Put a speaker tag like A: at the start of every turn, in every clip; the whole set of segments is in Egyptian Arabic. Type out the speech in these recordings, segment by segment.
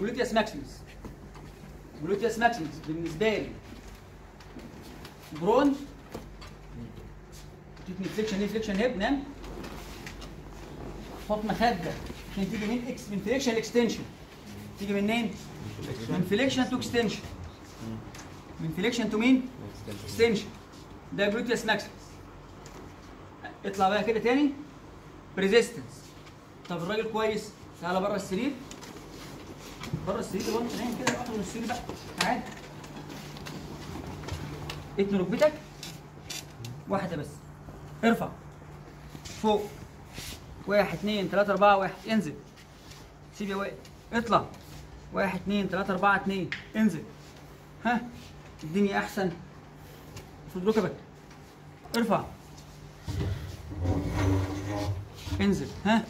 A: جلوتيوس ماكسيمس جلوتيوس ماكسيمس بالنسبه لي برون تديك فليكشن ليه فليكشن هيب نام حط مخده عشان تيجي من اكس من فليكشن اكستنشن تيجي منين؟ من فليكشن تو اكستنشن من فليكشن تو مين؟ اكستنشن ده جلوتيوس ماكسيمس اطلع بقى كده تاني بريزيستنس طب الراجل كويس تعالى بره السرير بره السرير ده وانت نايم كده اخر من السرير بقى تعالى اتني ركبتك واحده بس ارفع فوق واحد اتنين تلاته اربعه واحد انزل سيب يا واقف اطلع واحد اتنين تلاته اربعه اتنين انزل ها الدنيا احسن افرد ركبك ارفع انزل ها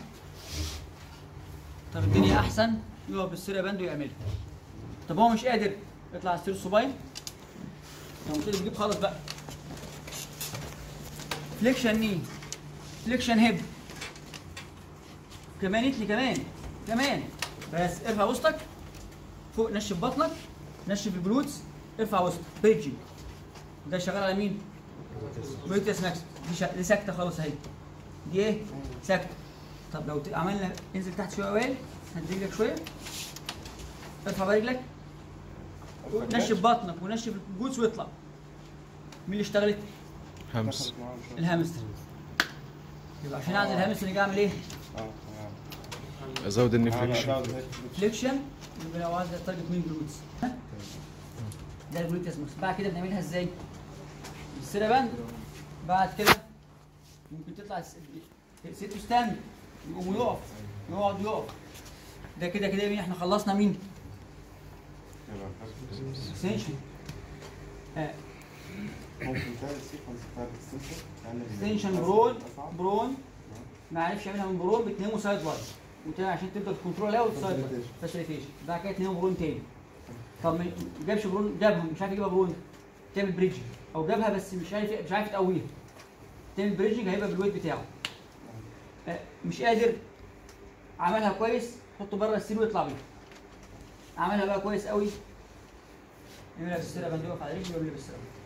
A: طب الدنيا احسن يقف بالسير يا بندو يعملها طب هو مش قادر يطلع على السير الصباين لو مش قادر يجيب خالص بقى فليكشن ني فليكشن هيب كمان اتني كمان كمان بس ارفع وسطك فوق نشف بطنك نشف الجلوتس ارفع وسطك بريدجنج ده شغال على مين؟ جلوتيوس ماكس دي, شا... دي ساكته خالص اهي دي ايه؟ ساكته طب لو ت- عملنا انزل تحت شويه وائل هد رجلك شويه ارفع بقى رجلك نشف بطنك ونشف الجلوتس واطلع مين اللي اشتغلت؟
B: همس
A: الهامستر يبقى عشان اعمل الهامستر نيجي اعمل ايه؟
B: ازود النفليكشن
A: فليكشن يبقى لو عايز تارجت مين جلوتس ها؟ ده الجلوتيوس ماكس بعد كده بنعملها ازاي؟ بالسيراباند بعد كده ممكن تطلع الس- ست ستاند يقوم يقف يقعد يقف ده كده كده مين احنا خلصنا مين؟ اكستنشن اه
C: ممكن تعمل السيكونس بتاع الاكستنشن تعمل
A: اكستنشن برون برون ما عرفش يعملها من برون بتنامه سايد وايز وتاني عشان تبدا تكنترول اوت سايد وايز فاسيليتيشن بعد كده تنامه برون تاني طب ما جابش برون جابهم مش عارف يجيبها برون تعمل بريدجنج او جابها بس مش عارف مش عارف تقويها تعمل بريدجنج هيبقى بالويت بتاعه آه، مش قادر عملها كويس حطه بره السرير ويطلع بيها عملها بقى كويس قوي يعملها بالسيرة بندقه على رجله ويعملها بالسيرة